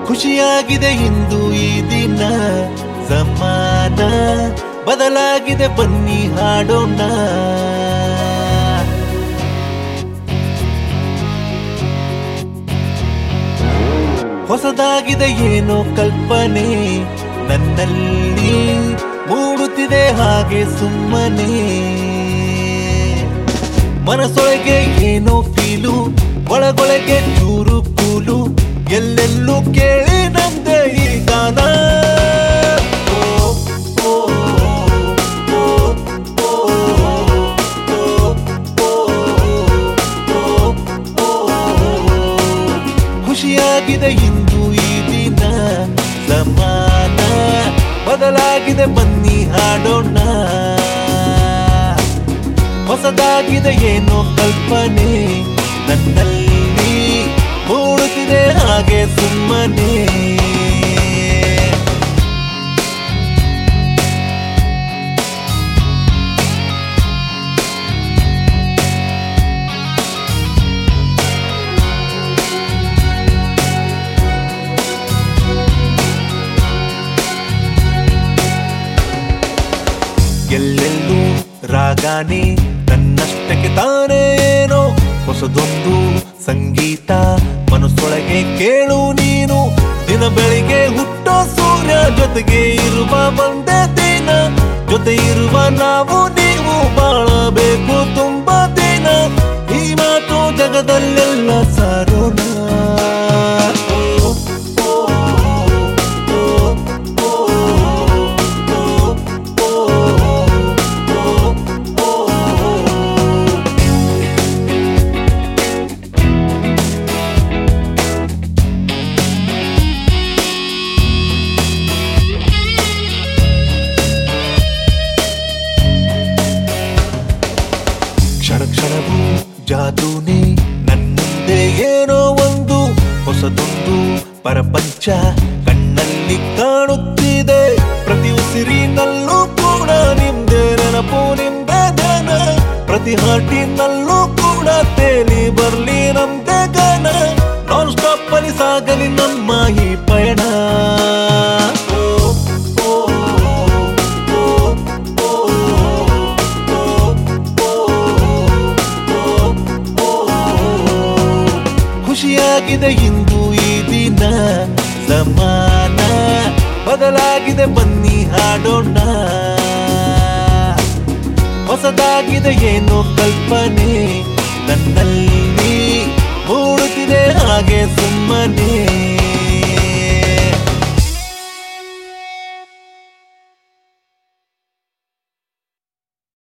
ಖುಷಿಯಾಗಿದೆ ಇಂದು ಈ ದಿನ ಸಮಾನ ಬದಲಾಗಿದೆ ಬನ್ನಿ ಹಾಡೋಣ ಹೊಸದಾಗಿದೆ ಏನೋ ಕಲ್ಪನೆ ನನ್ನಲ್ಲಿ ಮೂಡುತ್ತಿದೆ ಹಾಗೆ ಸುಮ್ಮನೆ ಮನಸೊಳಗೆ ಏನೋ ಫೀಲು ಒಳಗೊಳಗೆ ಚೂರು ಕೂಲು ಎಲ್ಲೆಲ್ಲೂ ಕೇಳಿ ನಂದೆ ಈ ಗಾನ ಓ, ಓ, ಓ, ಓ, ಓ, ಓ, ಓ. ಖುಷಿಯಾಗಿದೆ ಇಂದು ಈ ದಿನ ಸಮಾನ ಬದಲಾಗಿದೆ ಬನ್ನಿ ಹಾಡೋಣ ಹೊಸದಾಗಿದೆ ಏನೋ ಕಲ್ಪನೆ ನನ್ನಲ್ಲಿ ಮೂಡುತ್ತಿದೆ ಹಾಗೆ ಸುಮ್ಮನೆ ಎಲ್ಲೆಲ್ಲೂ ರಾಗಾನೆ ತನ್ನಷ್ಟಕ್ಕೆ ತಾನೇ ಏನೋ ಹೊಸದೊಂದು ಸಂಗೀತ ಮನಸ್ಸೊಳಗೆ ಕೇಳು ನೀನು ದಿನ ಬೆಳಿಗ್ಗೆ ಹುಟ್ಟೋ ಸೂರ್ಯ ಜೊತೆಗೆ ಇರುವ ಒಂದೇ ದಿನ ಜೊತೆ ಇರುವ ನಾವು ನೀವು ಬಾಳಬೇಕು ತುಂಬಾ ದಿನ ಈ ಮಾತು ಜಗದಲ್ಲೆಲ್ಲ ಸಾರೋಣ ಓ, ಓ, ಓ, ಓ, ಓ, ಓ, ಓ. ಕ್ಷಣ ಕ್ಷಣವೂ ಜಾದೂನೇ ನನ್ನಿಂದೆ ಏನೋ ಒಂದು ಹೊಸದೊಂದು ಪರಪಂಚ ಕಣ್ಣಲ್ಲಿ ಕಾಣುತ್ತಿದೆ ಪ್ರತಿ ಉಸಿರಿನಲ್ಲೂ ಕೂಡ ನಿಮ್ದೆ ನೆನಪು ನಿಮ್ದೆ ಧ್ಯಾನ ಪ್ರತಿ ಹಾಟಿನಲ್ಲೂ ಕೂಡ ತೇಲಿ ಬರ್ಲಿ ನಮ್ದೆ ಗಾನ ನಾನ್ ಸ್ಟಾಪ್ ಅಲ್ಲಿ ಸಾಗಲಿ ನಮ್ಮ ಈ ಪಯಣ ಓ, ಓ, ಓ, ಓ, ಖುಷಿಯಾಗಿದೆ ಇಂದು ಈ ದಿನ ಸಮಾನ ಬದಲಾಗಿದೆ ಬನ್ನಿ ಹಾಡೋಣ ಹೊಸದಾಗಿದೆ ಏನೋ ಕಲ್ಪನೆ